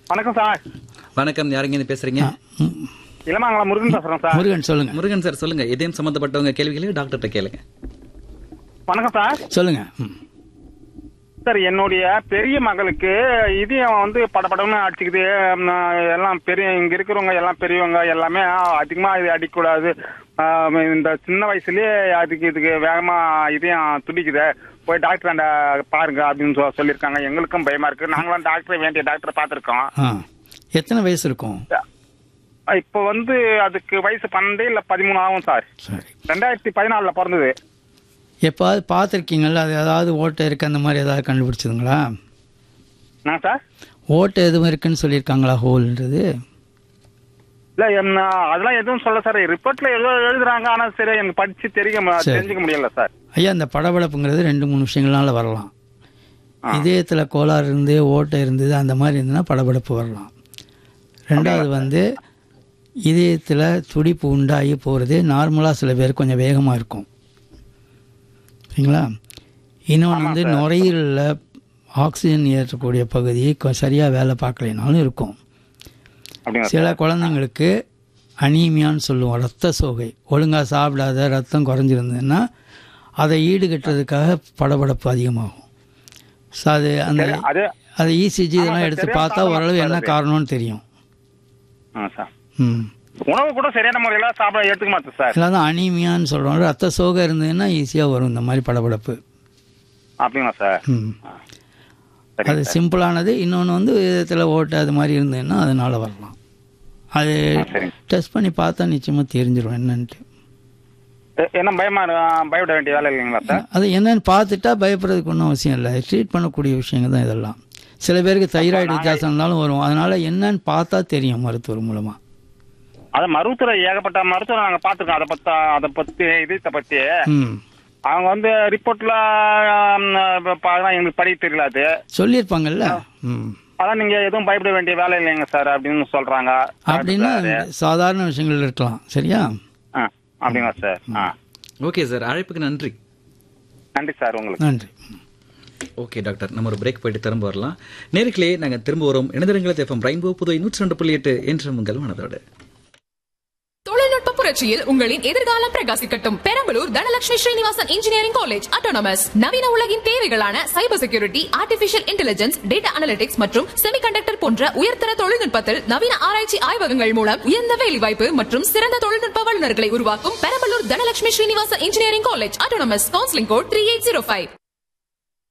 வணக்கம் சார் வணக்கம் யாருங்க இருந்து பேசுறீங்க ம், இளமாங்கலம் முருகன் பேசுறேன் சார் முருகன் சொல்லுங்க முருகன் சார் சொல்லுங்க இதயம் சம்பந்தப்பட்டவங்க கேள்விகளை டாக்டர்கிட்ட கேளுங்க வணக்கம் சார் சொல்லுங்க ம். சார் என்னுடைய பெரிய மகளுக்கு இதயம் வந்து படபடன்னு அடிச்சுக்குது ம், எல்லாம் பெரிய இங்க இருக்கிறவங்க எல்லாம் பெரியவங்க எல்லாமே அதிகமா இது அடிக்கக்கூடாது ஆஹ், இந்த சின்ன வயசுலயே அதுக்கு இதுக்கு வேகமா இதயம் துடிக்குது போய் டாக்டர் அந்த பாருங்க அப்படின்னு சொ- சொல்லியிருக்காங்க எங்களுக்கும் பயமா இருக்கு நாங்களும் டாக்டர் வேண்டிய டாக்டரை பார்த்திருக்கோம் ஆ எத்தனை வயசு இருக்கும் இப்போ வந்து அதுக்கு வயசு பன்னெண்டு இல்ல பதிமூணு ஆகும் சார் சரி ரெண்டாயிரத்தி பதினாலுல பிறந்தது எப்பாவது பார்த்துருக்கீங்கல்ல அது ஏதாவது ஓட்டை இருக்கு அந்த மாதிரி ஏதாவது கண்டுபிடிச்சதுங்களா என்ன சார் ஓட்டை எதுவும் இருக்குன்னு சொல்லியிருக்காங்களா ஹோல்ன்றது இல்ல என்ன அதெல்லாம் எதுவும் சொல்ல சார் ரிப்போர்ட்ல ஏதோ எழுதுறாங்க ஆனா சரி எனக்கு படிச்சு தெரிய மு- சரி. தெரிஞ்சுக்க முடியல சார் ஐயா அந்த படபடப்புங்கிறது ரெண்டு மூணு விஷயங்கள்னால வரலாம் இதயத்தில் கோளாறு இருந்து ஓட்டை இருந்தது அந்த மாதிரி இருந்ததுன்னா படபடப்பு வரலாம் ரெண்டாவது வந்து இதயத்தில் துடிப்பு உண்டாகி போகிறது நார்மலாக சில பேர் கொஞ்சம் வேகமாக இருக்கும் சரிங்களா இன்னொன்று வந்து நுரையீரலில் ஆக்சிஜன் ஏற்றக்கூடிய பகுதி சரியாக வேலை பார்க்கலைனாலும் இருக்கும் அப்படிங்களா சில குழந்தைங்களுக்கு அனீமியான்னு சொல்லுவோம் ரத்த சோகை ஒழுங்காக சாப்பிடாத ரத்தம் குறைஞ்சிருந்ததுன்னா அதை ஈடுகட்டுறதுக்காக படபடப்பு அதிகமாகும் ஸோ அது அந்த அது அது இசிஜி இதெல்லாம் எடுத்து சரியா பார்த்தா காரணமா ஓரளவு என்ன இருக்காது. காரணம்னு தெரியும் ஆ, சார் ம் உணவு கூட சரியான முறையில சாப்பிட எடுத்துக்க மாட்டேன் சார் இதெல்லாம் தான் அனீமியான்னு சொல்கிறோம் ரத்த சோகை இருந்ததுன்னா ஈஸியாக வரும் இந்த மாதிரி படபடப்பு அப்படிங்களா சார் ம் சரி அது சிம்பிளானது இன்னொன்று வந்து விதத்தில் ஓட்டு அது மாதிரி இருந்ததுன்னா அதனால வரலாம் அது சரி டெஸ்ட் பண்ணி பார்த்தா நிச்சயமாக தெரிஞ்சிடும் என்னன்ட்டு எ- என்ன பயமா இரு- பயப்பட வேண்டிய வேலை இல்லைங்களா சார் அது என்னன்னு பார்த்துட்டா பயப்படுறதுக்கு ஒன்றும் அவசியம் இல்லை ட்ரீட் பண்ணக்கூடிய விஷயங்கள் தான் இதெல்லாம் சில பேருக்கு தைராய்டு வித்தியாசம் இருந்தாலும் வரும் அதனால என்னன்னு பார்த்தா தெரியும் மருத்துவர் மூலமா அது மருத்துவரை ஏகப்பட்ட மருத்துவரை நாங்க பாத்துருக்கோம் அதை பத்தி அதை பத்தி இதயத்தை பத்தி ம் அவங்க வந்து ரிப்போர்ட்ல அதெல்லாம் எங்களுக்கு படிக்க தெரியல அது சொல்லியிருப்பாங்கல்ல ம் அதான் நீங்க எதுவும் பயப்பட வேண்டிய வேலை இல்லைங்க சார் அப்படின்னு சொல்றாங்க அப்படின்னா சாதாரண விஷயங்கள் இருக்கலாம் சரியா ஆ, அப்படிங்களா சார் ஆ ஓகே சார் அழைப்புக்கு நன்றி நன்றி சார் உங்களுக்கு நன்றி ஓகே டாக்டர் நம்ம ஒரு பிரேக் போயிட்டு திரும்ப வரலாம் நேர்களே நாங்க திரும்ப வரோம் இணைந்திருங்கள் எஃப்எம் ரெயின்போ புதுவை நூற்றி ரெண்டு புள்ளி எட்டு என்று உங்கள் மனதோடு தொழில்நுட்ப புரட்சியில் உங்களின் எதிர்காலம் பிரகாசிக்கட்டும் Perambalur Dhanalakshmi Srinivasan engineering college autonomous நவீன உலகின் தேவைகளான cyber security artificial intelligence data analytics மற்றும் செமிகண்டக்டர் போன்ற உயர்தர தொழில்நுட்பத்தில் நவீன ஆராய்ச்சி ஆய்வகங்கள் மூலம் உயர்ந்த வேலைவாய்ப்பு மற்றும் சிறந்த தொழில்நுட்ப வல்லுநர்களை உருவாக்கும் Perambalur Dhanalakshmi Srinivasan engineering college autonomous counselling code three eight zero five